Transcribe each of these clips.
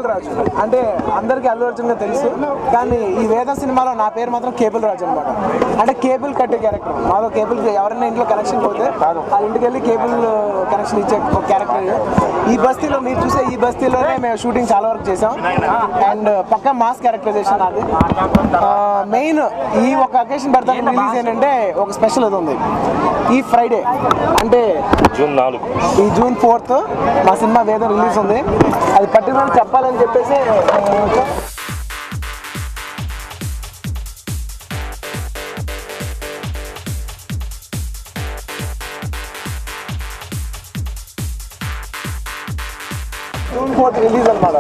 Cable రాజు అంటే అందరికీ అల్లు అర్జున్ గా తెలుసు కానీ ఈ వేద సినిమాలో నా పేరు మాత్రం కేబుల్ రాజు అనమాట అంటే కేబుల్ కట్టే క్యారెక్టర్ మాలో కేబుల్ ఎవరైనా ఇంట్లో కనెక్షన్ పోతే ఆ ఇంటికి వెళ్ళి కేబుల్ కనెక్షన్ ఇచ్చే ఒక క్యారెక్టర్ ఇది. ఈ బస్తీలో మీరు చూసే ఈ బస్తీలోనే మేము షూటింగ్ చాలా వరకు చేసాం అండ్ పక్క మాస్ క్యారెక్టరైజేషన్ అది మెయిన్ ఈ ఒక అకేషన్ పెడతాను రిలీజ్ ఏంటంటే ఒక స్పెషల్ అది ఉంది ఈ ఫ్రైడే అంటే జూన్ నాలుగు ఈ జూన్ ఫోర్త్ మా సినిమా వేదం రిలీజ్ ఉంది అది పర్టికులర్ చెప్పాలని చెప్పేసి జూన్ ఫోర్త్ రిలీజ్ అనమాట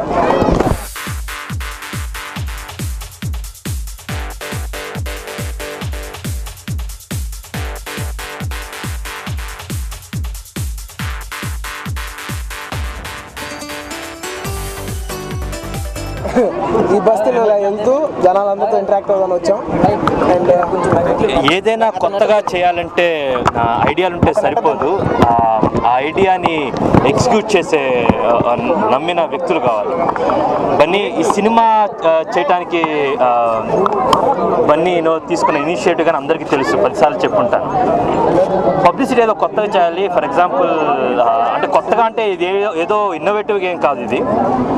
ఈ బస్తీలో ఇలా వెళ్తూ జనాలందరితో ఇంటరాక్ట్ అవ్వడానికి వచ్చాం అండ్ ఏదైనా కొత్తగా చేయాలంటే ఆ, ఐడియాలు ఉంటే సరిపోదు ఆ ఆ ఐడియాని ఎగ్జిక్యూట్ చేసే ఆ, నమ్మిన వ్యక్తులు కావాలి బన్నీ ఈ సినిమా ఆ, చేయటానికి ఆ, బన్నీను తీసుకున్న ఇనిషియేటివ్ కానీ అందరికీ తెలుసు పదిసార్లు చెప్పుంటాను పబ్లిసిటీ ఏదో కొత్తగా చేయాలి ఫర్ ఎగ్జాంపుల్ అంటే కొత్తగా అంటే ఇది ఏదో- ఏదో ఇన్నోవేటివ్గా ఏం కాదు ఇది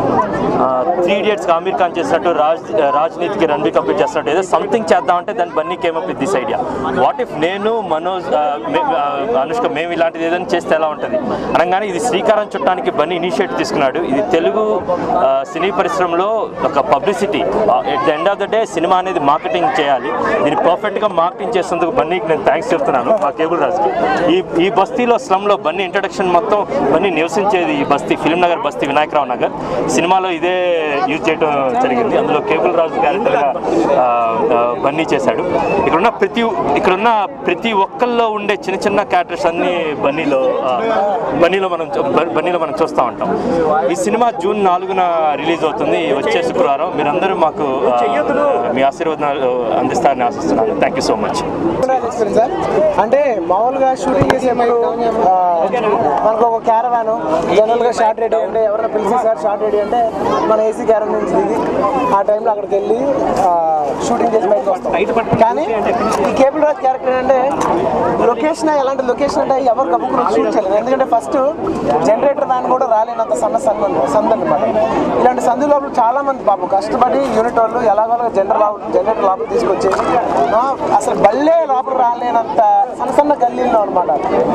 త్రీ ఇడియట్స్కి అమీర్ ఖాన్ చేసినట్టు రాజ్ రాజ్నీతికి రణబీర్ కపూర్ చేసినట్టు ఏదో సంథింగ్ చేద్దామంటే దాన్ని Bunny came up with this idea what if నేను మనోజ్ ఆ, మే- ఆ, అనుష్క మేము ఇలాంటిది ఏదైనా చేస్తే ఎలా ఉంటుంది అనగానే ఇది శ్రీకారం చుట్టానికి బన్నీ ఇనిషియేటివ్ తీసుకున్నాడు ఇది తెలుగు ఆ, సినీ పరిశ్రమలో ఒక publicity at the end of the day సినిమా అనేది మార్కెటింగ్ చేయాలి దీన్ని పర్ఫెక్ట్గా మార్కెటింగ్ చేసేందుకు బన్నీకి నేను థ్యాంక్స్ చెప్తున్నాను మా కేబుల్ రాజుకి ఈ ఈ బస్తీలో స్లమ్లో బన్నీ ఇంట్రడక్షన్ మొత్తం బన్నీ నివసించేది ఈ బస్తీ ఫిలిం నగర్ బస్తీ వినాయకరావు నగర్ సినిమాలో ఇదే యూజ్ చేయడం జరిగింది అందులో కేబుల్ రాజు క్యారెక్టర్గా ఆ, ఆ, బన్నీ చేశాడు ఇక్కడున్న ప్రతి ఇక్కడున్న ప్రతి ఒక్కల్లో ఉండే చిన్న చిన్న క్యారెక్టర్స్ అన్ని బన్నీలో ఆ, బన్నీలో మనం చూ- బ- బన్నీలో మనం చూస్తూ ఉంటాం ఈ సినిమా జూన్ నాలుగున రిలీజ్ అవుతుంది వచ్చే శుక్రవారం మీరందరూ మాకు ఆ, మీ ఆశీర్వాదాలు అందిస్తారని ఆశిస్తున్నాను thank you so much experience sir అంటే మామూలుగా షూటింగ్ చేసేప్పుడు ఆ, మనకు ఒక క్యారవాన్ జనరల్ గా షార్ట్ రెడీ అంటే ఎవరైనా పిలిచి సార్ షార్ట్ రెడీ అంటే మన ఏసీ క్యారన్ నుంచి దిగి ఆ టైంలో అక్కడికి వెళ్ళి షూటింగ్ చేసి బయటకు వస్తాం కానీ ఈ కేబుల్ రాజ్ క్యారెక్టర్ అంటే లొకేషన్ ఎలాంటి లొకేషన్ అంటే ఎవరు కప్పుకుని షూట్ చేయలేదు ఎందుకంటే ఫస్ట్ జనరేటర్ వ్యాన్ కూడా రాలేనంత సన్న సంద సంద అనమాట ఇలాంటి సందు లోపల చాలా మంది పాపం కష్టపడి యూనిట్ వాళ్ళు ఎలాగోలా జనరల్ జనరేటర్ లోపల తీసుకొచ్చి ఆ, అసలు బల్లే లోపల రాలేనంత సన్న సన్న గల్లీల్లో అనమాట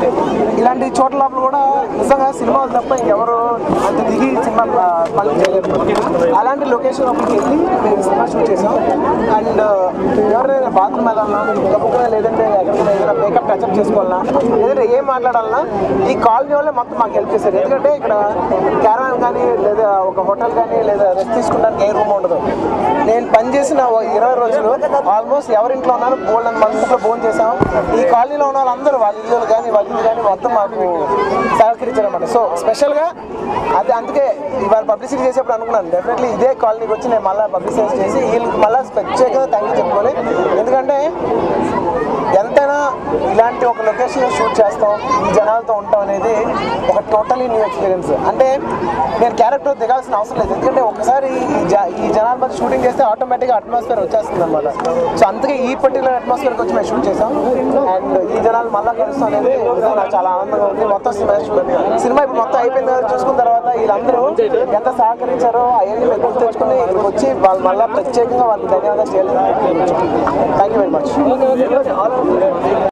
ఇలాంటి చోట్ల లోపల కూడా నిజంగా సినిమాలు తప్ప ఇంకెవరు అంత దిగి సినిమా ఆ, పనులు చేయలేరు అలాంటి లొకేషన్ లోపలికి వెళ్ళి మేము సినిమా షూట్ చేసాం అండ్ ఎవరైనా బాత్రూమ్ వెళ్ళాలన్నా గబుక్కున లేదంటే ఎక్కడికైనా ఏదైనా మేకప్ టచ్అప్ చేసుకోవాలన్నా లేదంటే ఏం మాట్లాడాలన్నా ఈ కాలనీ వాళ్ళే మొత్తం మాకు హెల్ప్ చేశారు ఎందుకంటే ఇక్కడ క్యారవాన్ కానీ లేదా ఒక హోటల్ కానీ లేదా రెస్ట్ తీసుకోవడానికి ఏ రూమ్ ఉండదు నేను పనిచేసిన ఓ ఇరవై రోజులు ఆల్మోస్ట్ ఎవరింట్లో ఉన్నారో బోల్డ్ అంత మంది ఇంట్లో ఫోన్ చేసాం ఈ కాలనీలో ఉన్న వాళ్ళందరూ వాళ్ళ ఇల్లు కానీ వాళ్ళ ఇల్లు కానీ మొత్తం మాకు సహకరించారు అనమాట సో స్పెషల్గా అది అందుకే ఇవాళ పబ్లిసిటీ చేసేప్పుడు అనుకున్నాను డెఫినెట్లీ ఇదే కాలనీకి వచ్చి నేను మళ్ళీ పబ్లిసిటీ చేసి వీళ్ళకి మళ్ళీ ప్రత్యేకంగా థ్యాంక్ యూ చెప్పుకోవాలి ఎందుకంటే ఎంతైనా ఇలాంటి ఒక లొకేషన్లో షూట్ చేస్తాం ఈ జనాలతో ఉంటాం అనేది ఒక టోటలీ న్యూ ఎక్స్పీరియన్స్ అంటే నేను క్యారెక్టర్ దిగాల్సిన అవసరం లేదు ఎందుకంటే ఒకసారి ఈ జ- ఈ జనాల మధ్య షూటింగ్ చేస్తే ఆటోమేటిక్గా అట్మాస్ఫియర్ వచ్చేస్తుంది అనమాట సో అందుకే ఈ పర్టికులర్ అట్మాస్ఫియర్కి వచ్చి మేము షూట్ చేసాం అండ్ ఈ జనాలు మళ్ళీ కలుస్తాం అనేది నిజంగా నాకు చాలా ఆనందంగా ఉంది మొత్తం సినిమా షూట్ సినిమా ఇప్పుడు మొత్తం అయిపోయిన తర్వాత చూసుకున్న తర్వాత వీళ్ళందరూ ఎంత సహకరించారో అవన్నీ మేము గుర్తు తెచ్చుకుని ఇక్కడికి వచ్చి వాళ్ళు మళ్ళీ ప్రత్యేకంగా వాళ్ళకి ధన్యవాదాలు చేయాలి థ్యాంక్ యూ వెరీ మచ్